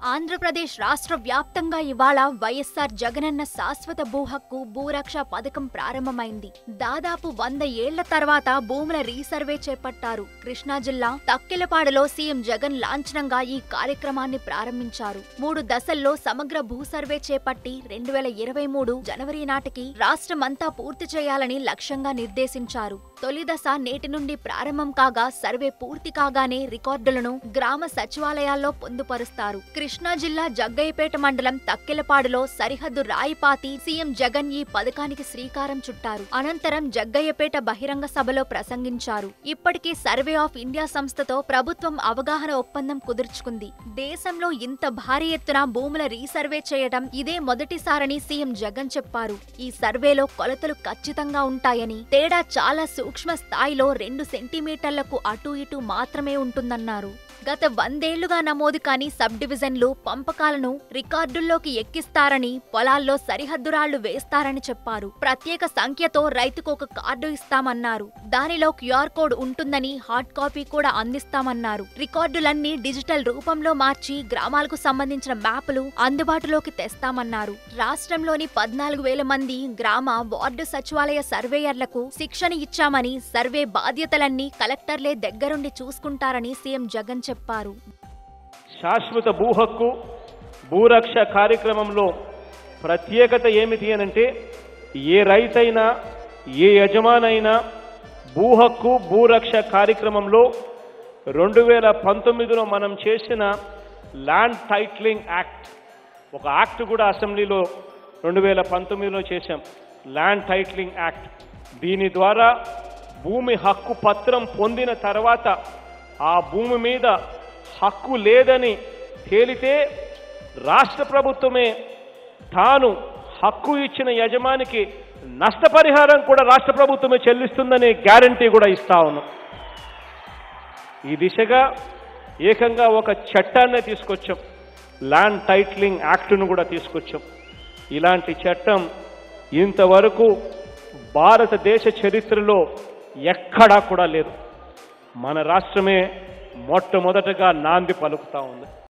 ఆంధ్రప్రదేశ్ రాష్ట్ర వ్యాప్తంగా ఇవాళ వైఎస్ఆర్ జగనన్న శాశ్వత భూ హక్కు భూరక్ష పథకం ప్రారంభమైంది దాదాపు వంద ఏళ్ల తర్వాత భూముల రీసర్వే చేపట్టారు కృష్ణా జిల్లా తక్కెలపాడులో సీఎం జగన్ లాంఛనంగా ఈ కార్యక్రమాన్ని ప్రారంభించారు మూడు దశల్లో సమగ్ర భూ సర్వే చేపట్టి రెండు వేల ఇరవై మూడు జనవరి నాటికి రాష్ట్రమంతా పూర్తి చేయాలని లక్ష్యంగా నిర్దేశించారు తొలి దశ నేటి నుండి ప్రారంభం కాగా సర్వే పూర్తి కాగానే రికార్డులను గ్రామ సచివాలయాల్లో పొందుపరుస్తారు కృష్ణా జిల్లా జగ్గయ్యపేట మండలం తక్కెలపాడులో సరిహద్దు రాయిపాతి సీఎం జగన్ ఈ పథకానికి శ్రీకారం చుట్టారు అనంతరం జగ్గయ్యపేట బహిరంగ సభలో ప్రసంగించారు ఇప్పటికే సర్వే ఆఫ్ ఇండియా సంస్థతో ప్రభుత్వం అవగాహన ఒప్పందం కుదుర్చుకుంది దేశంలో ఇంత భారీ ఎత్తున భూముల రీసర్వే చేయడం ఇదే మొదటిసారని సీఎం జగన్ చెప్పారు ఈ సర్వేలో కొలతలు ఖచ్చితంగా ఉంటాయని తేడా చాలా సూక్ష్మ స్థాయిలో రెండు సెంటీమీటర్లకు అటు ఇటు మాత్రమే ఉంటుందన్నారు గత వందేళ్లుగా నమోదు కాని సబ్ డివిజన్లు పంపకాలను రికార్డుల్లోకి ఎక్కిస్తారని పొలాల్లో సరిహద్దురాళ్లు వేస్తారని చెప్పారు ప్రత్యేక సంఖ్యతో రైతుకు ఒక కార్డు ఇస్తామన్నారు దానిలో క్యూఆర్ కోడ్ ఉంటుందని హార్డ్ కాపీ కూడా అందిస్తామన్నారు రికార్డులన్నీ డిజిటల్ రూపంలో మార్చి గ్రామాలకు సంబంధించిన మ్యాపులు అందుబాటులోకి తెస్తామన్నారు రాష్ట్రంలోని పద్నాలుగు వేల మంది గ్రామ వార్డు సచివాలయ సర్వేయర్లకు శిక్షణ ఇచ్చామని సర్వే బాధ్యతలన్నీ కలెక్టర్లే దగ్గరుండి చూసుకుంటారని సీఎం జగన్ చెప్పారు శాశ్వత భూ హక్కు భూరక్ష కార్యక్రమంలో ప్రత్యేకత ఏమిటి అనంటే ఏ రైతైనా ఏ యజమానైనా భూ హక్కు భూరక్ష కార్యక్రమంలో రెండు వేల పంతొమ్మిదిలో మనం చేసిన ల్యాండ్ టైట్లింగ్ యాక్ట్ ఒక యాక్ట్ కూడా అసెంబ్లీలో రెండు వేల పంతొమ్మిదిలో చేశాం ల్యాండ్ టైట్లింగ్ యాక్ట్ దీని ద్వారా భూమి హక్కు పత్రం పొందిన తర్వాత ఆ భూమి మీద హక్కు లేదని తేలితే రాష్ట్ర ప్రభుత్వమే తాను హక్కు ఇచ్చిన యజమానికి నష్టపరిహారం కూడా రాష్ట్ర ప్రభుత్వమే చెల్లిస్తుందనే గ్యారంటీ కూడా ఇస్తా ఉన్నాం ఈ దిశగా ఏకంగా ఒక చట్టాన్నే తీసుకొచ్చాం ల్యాండ్ టైట్లింగ్ యాక్ట్ను కూడా తీసుకొచ్చాం ఇలాంటి చట్టం ఇంతవరకు భారతదేశ చరిత్రలో ఎక్కడా కూడా లేదు మన రాష్ట్రమే మొట్టమొదటగా నాంది పలుకుతా ఉంది